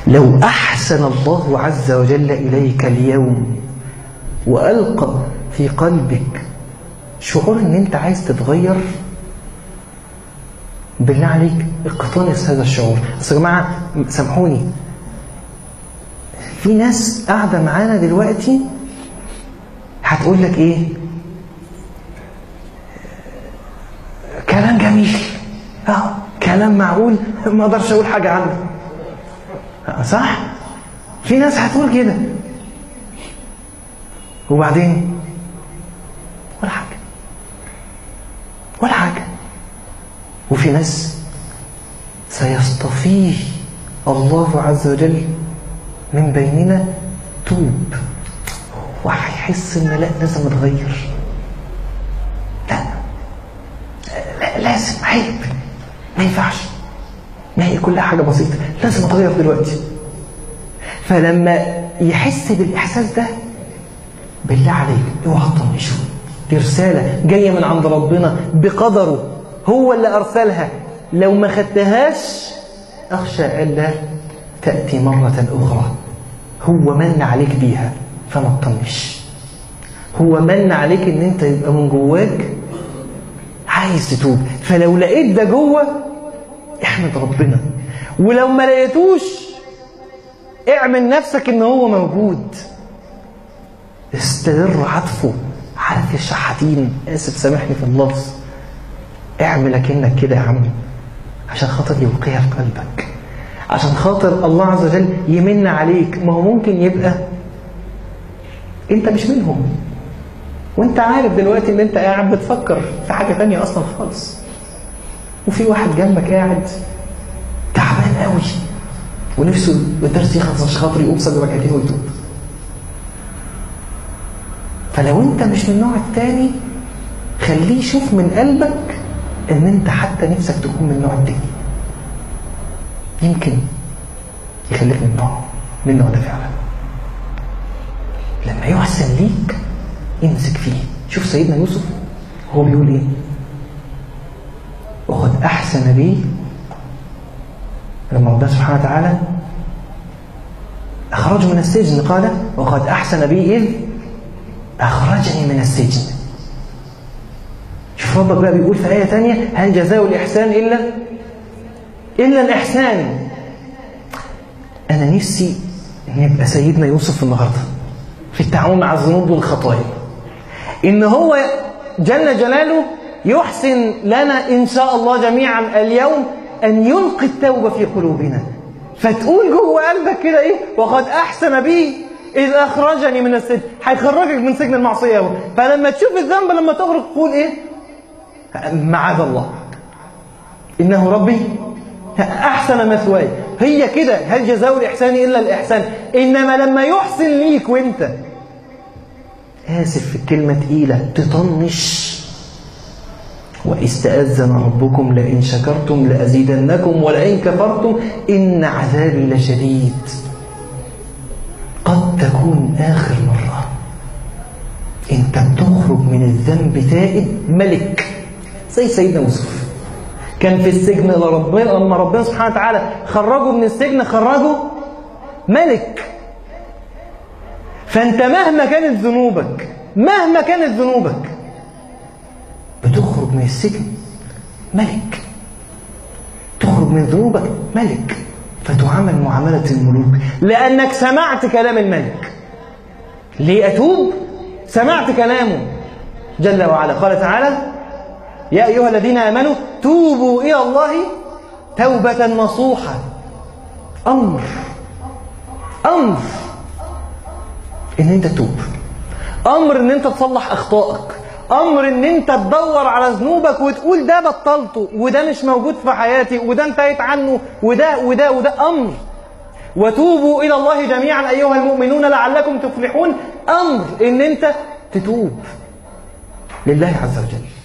لو أحسن الله عز وجل إليك اليوم وألقى في قلبك شعور ان انت عايز تتغير بالله عليك اقتنص هذا الشعور بس يا جماعه سامحوني في ناس قاعده معانا دلوقتي هتقول لك ايه كلام جميل اه كلام معقول ما اقدرش اقول حاجه عنه صح في ناس هتقول كده وبعدين ولا حاجه ولا حاجة وفي ناس سيصطفيه الله عز وجل من بيننا توب وهيحس ان لا لازم اتغير لا لا لازم عيب ما ينفعش ما هي كلها حاجة بسيطة لازم اتغير دلوقتي فلما يحس بالإحساس ده بالله عليك اوعى تطنشه دي رسالة جاية من عند ربنا بقدره هو اللي أرسلها لو ما خدتهاش أخشى ألا تأتي مرة أخرى هو من عليك بيها فما تطنش هو من عليك ان انت يبقى من جواك عايز تتوب فلو لقيت ده جوه احمد ربنا ولو ما لقيتوش اعمل نفسك ان هو موجود استمر عطفه عارف يا شحاتين اسف سامحني في اللفظ اعمل اكنك كده يا عم عشان خاطر يلقيها في قلبك عشان خاطر الله عز وجل يمن عليك ما هو ممكن يبقى انت مش منهم وانت عارف دلوقتي ان انت قاعد بتفكر في حاجه تانية اصلا خالص وفي واحد جنبك قاعد تعبان قوي ونفسه الدرس يخلص عشان خاطر يقوم صلي ركعتين ويتوب فلو انت مش من النوع التاني خليه يشوف من قلبك ان انت حتى نفسك تكون من النوع التاني يمكن يخليك من النوع من النوع ده فعلا لما يحسن ليك امسك فيه شوف سيدنا يوسف هو بيقول ايه وقد احسن بي لما ربنا سبحانه وتعالى اخرجه من السجن قال وقد احسن بي اذ اخرجني من السجن شوف ربك بقى بيقول في آية تانية هل جزاء الإحسان إلا إلا الإحسان أنا نفسي نبقى سيدنا يوسف النهاردة في التعامل مع الذنوب والخطايا إن هو جل جلاله يحسن لنا إن شاء الله جميعا اليوم أن يلقي التوبة في قلوبنا فتقول جوه قلبك كده إيه وقد أحسن بي إذ أخرجني من السجن هيخرجك من سجن المعصية هو. فلما تشوف الذنب لما تغرق تقول إيه معاذ الله إنه ربي أحسن مثواي هي كده هل جزاء الإحسان إلا الإحسان إنما لما يحسن ليك وإنت آسف في الكلمة تقيلة تطنش واستأذن ربكم لئن شكرتم لأزيدنكم ولئن كفرتم إن عذابي لشديد قد تكون آخر مرة أنت بتخرج من الذنب تائب ملك زي سيدنا يوسف كان في السجن لربنا لما ربنا سبحانه وتعالى خرجه من السجن خرجه ملك فأنت مهما كانت ذنوبك مهما كانت ذنوبك بتخرج من السجن ملك تخرج من ذنوبك ملك فتعامل معاملة الملوك لأنك سمعت كلام الملك ليه أتوب سمعت كلامه جل وعلا قال تعالى يا أيها الذين آمنوا توبوا إلى الله توبة نصوحة أمر أمر إن أنت تتوب أمر إن أنت تصلح أخطائك امر ان انت تدور على ذنوبك وتقول ده بطلته وده مش موجود في حياتي وده انتهيت عنه وده وده وده امر وتوبوا الى الله جميعا ايها المؤمنون لعلكم تفلحون امر ان انت تتوب لله عز وجل